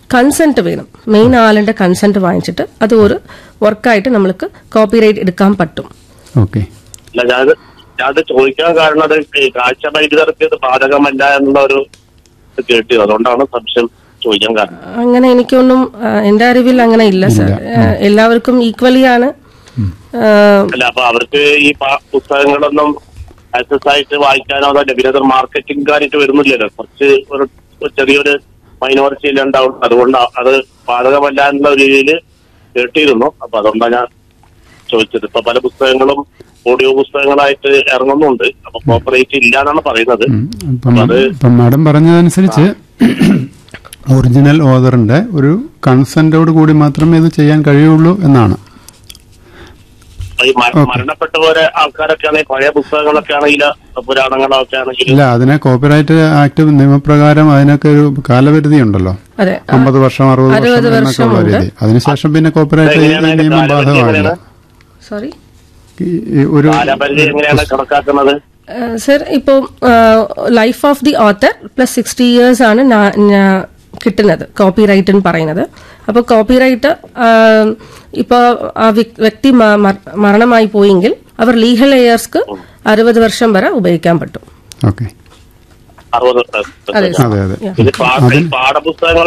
Consent വേണം main ആളിന്റെ consent വാങ്ങിച്ചിട്ട് അത് ഒരു വർക്കായിട്ട് നമ്മൾക്ക് കോപ്പിറൈറ്റ് എടുക്കാൻ പറ്റും ഓക്കെ അല്ല ഞാനത് ഞാനത് ചോദിക്കാൻ കാരണം അത് ഈ കാഴ്ച വൈദ്യുതർക്ക് ഇത് ബാധകമല്ല എന്നുള്ള ഒരു ഇത് കേട്ടു അതുകൊണ്ടാണ് സംശയം ചോദിക്കാൻ കാരണം അങ്ങനെ എനിക്കൊന്നും ആ, എന്റെ അറിവിൽ അങ്ങനെ ഇല്ല സർ എല്ലാവർക്കും ഈക്വലി ആണ് ആ, അല്ല അപ്പൊ അവർക്ക് ഈ പ- പുസ്തകങ്ങളൊന്നും ആക്സസ് ആയിട്ട് വായിക്കാനോ അതോ പിന്നെ മാർക്കറ്റിംഗുകാരായിട്ട് വരുന്നില്ലല്ലോ കുറച്ച് ഒരു ഒരു ചെറിയൊരു മൈനോറിറ്റി ഉണ്ടാവും അതുകൊണ്ട് അത് ബാധകമല്ല എന്നുള്ള ഒരു രീതിയിൽ കേട്ടിരുന്നു അപ്പൊ അതുകൊണ്ടാണ് ഞാൻ ചോദിച്ചത് ഇപ്പൊ പല പുസ്തകങ്ങളും ഓഡിയോ പുസ്തകങ്ങളായിട്ട് ഇറങ്ങുന്നുണ്ട് അപ്പൊ കോപ്പറേറ്റ് ഇല്ല എന്നാണ് പറയുന്നത് ഇപ്പം അത് ഇപ്പം മാഡം പറഞ്ഞതനുസരിച്ച് ഒറിജിനൽ ഓതറിന്റെ ഒരു കൺസെന്റോട് കൂടി മാത്രമേ ഇത് ചെയ്യാൻ കഴിയുള്ളൂ എന്നാണ് ഈ മര- മരണപ്പെട്ടവരെ ആൾക്കാരൊക്കെ ആണെങ്കിൽ പഴയ പുസ്തകങ്ങളൊക്കെ ആണെങ്കിൽ പുരാണങ്ങളൊക്കെ ആണെങ്കിൽ ഇല്ല അതിനെ കോപ്പിറൈറ്റ് ആക്ട് നിയമപ്രകാരം അതിനൊക്കെ ഒരു കാലപരിധി ഉണ്ടല്ലോ അതെ അമ്പത് വർഷം അറുപത് വർഷം എന്നൊക്കെ ഉള്ള രീതി അതിനുശേഷം പിന്നെ കോപ്പിറൈറ്റ് ഈ എങ്ങനെയാണ് നിയമം കാലപരിധി ബാധകമാകില്ല എങ്ങനെയാണ്? സോറി ഈ- ഈ ഒരു കാലപരിധി എങ്ങനെയാണ് കണക്കാക്കുന്നത് സർ ഇപ്പോൾ life of the author plus sixty years ആണ് നാ- ഞാ- കിട്ടുന്നത് കോപ്പിറൈറ്റ് എന്ന് പറയുന്നത് അപ്പോൾ കോപ്പിറൈറ്റ് ഇപ്പോൾ ആ വ്യക്- വ്യക്തി മ- മര- മരണമായി പോയെങ്കിൽ അവർ ലീഗൽ എയേഴ്സ്ക്ക് അറുപത് വർഷം വരെ ഉപയോഗിക്കാൻ പറ്റും ഓക്കെ അറുപത് അതെ അതെ അതെ ഇത് പാഠ പാഠപുസ്തകങ്ങൾ